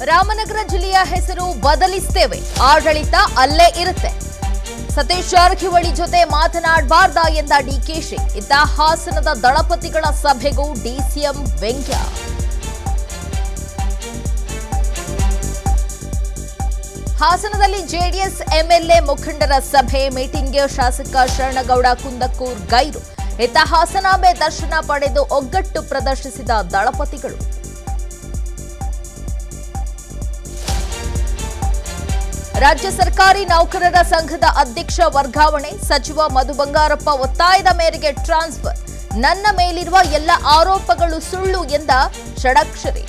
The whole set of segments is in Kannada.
ರಾಮನಗರ ಜಿಲ್ಲೆಯ ಹೆಸರು ಬದಲಿಸ್ತೇವೆ ಆಡಳಿತ ಅಲ್ಲೇ ಇರುತ್ತೆ ಸತೀಶ್ ಜಾರಕಿಹೊಳಿ ಜೊತೆ ಮಾತನಾಡಬಾರ್ದಾ ಎಂದ ಡಿಕೆಶಿ ಇತ್ತ ಹಾಸನದ ದಳಪತಿಗಳ ಸಭೆಗೂ ಡಿಸಿಎಂ ವ್ಯಂಗ್ಯ ಹಾಸನದಲ್ಲಿ ಜೆಡಿಎಸ್ ಎಂಎಲ್ಎ ಮುಖಂಡರ ಸಭೆ ಮೀಟಿಂಗ್ಗೆ ಶಾಸಕ ಶರಣಗೌಡ ಕುಂದಕ್ಕೂರ್ ಗೈರು ಇತ್ತ ಹಾಸನಾಂಬೆ ದರ್ಶನ ಪಡೆದು ಒಗ್ಗಟ್ಟು ಪ್ರದರ್ಶಿಸಿದ ದಳಪತಿಗಳು ರಾಜ್ಯ ಸರ್ಕಾರಿ ನೌಕರರ ಸಂಘದ ಅಧ್ಯಕ್ಷ ವರ್ಗಾವಣೆ ಸಚಿವ ಮಧು ಬಂಗಾರಪ್ಪ ಒತ್ತಾಯದ ಮೇರೆಗೆ ಟ್ರಾನ್ಸ್ಫರ್ ನನ್ನ ಮೇಲಿರುವ ಎಲ್ಲ ಆರೋಪಗಳು ಸುಳ್ಳು ಎಂದ ಷಡಕ್ಷರಿ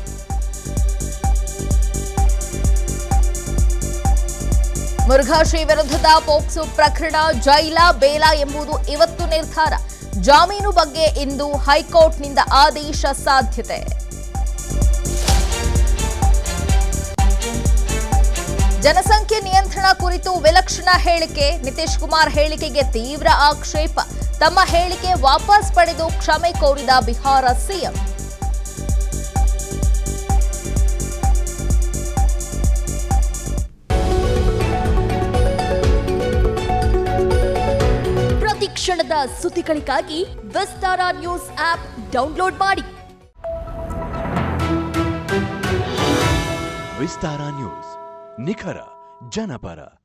ಮುರುಘಾಶ್ರೀ ವಿರುದ್ಧದ ಪೋಕ್ಸೋ ಪ್ರಕರಣ ಜೈಲ ಬೇಲ ಎಂಬುದು ಇವತ್ತು ನಿರ್ಧಾರ ಜಾಮೀನು ಬಗ್ಗೆ ಇಂದು ಹೈಕೋರ್ಟ್ನಿಂದ ಆದೇಶ ಸಾಧ್ಯತೆ ಜನಸಂಖ್ಯೆ ನಿಯಂತ್ರಣ ಕುರಿತು ವಿಲಕ್ಷಣ ಹೇಳಿಕೆ ನಿತೀಶ್ ಕುಮಾರ್ ಹೇಳಿಕೆಗೆ ತೀವ್ರ ಆಕ್ಷೇಪ ತಮ್ಮ ಹೇಳಿಕೆ ವಾಪಸ್ ಪಡೆದು ಕ್ಷಮೆ ಕೋರಿದ ಬಿಹಾರ ಸಿಎಂ ಪ್ರತಿ ಕ್ಷಣದ ಸುದ್ದಿಗಳಿಗಾಗಿ ವಿಸ್ತಾರ ನ್ಯೂಸ್ ಆಪ್ ಡೌನ್ಲೋಡ್ ಮಾಡಿ ವಿಸ್ತಾರ ನ್ಯೂಸ್ ನಿಖರ ಜನಪರ